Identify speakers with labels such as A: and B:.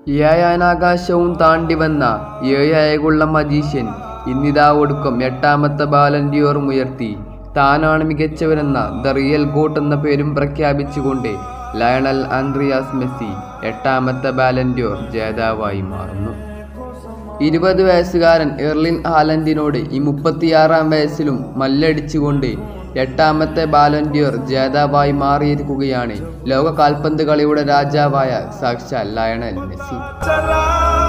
A: ഏഴാനാകാശവും താണ്ടി വന്ന ഏഴയകുള്ള മജീഷ്യൻ ഇന്നിതാ ഒടുക്കം എട്ടാമത്തെ ബാലൻഡിയോറും ഉയർത്തി താനാണ് മികച്ചവനെന്ന ദ റിയൽ ഗോട്ട് എന്ന പേരും പ്രഖ്യാപിച്ചുകൊണ്ട് ലയണൽ ആൻഡ്രിയാസ് മെസ്സി എട്ടാമത്തെ ബാലൻഡിയോർ ജേതാവായി മാറുന്നു ഇരുപത് വയസ്സുകാരൻ എർലിൻ ഹാലൻഡിനോട് ഈ മുപ്പത്തിയാറാം വയസ്സിലും മല്ലടിച്ചുകൊണ്ട് എട്ടാമത്തെ ബാലൻഡിയർ ജേതാവായി മാറിയിരിക്കുകയാണ് ലോക കാൽപന്ത് കളിയുടെ രാജാവായ സാക്ഷാൽ ലയണൽ മെസ്സി
B: चला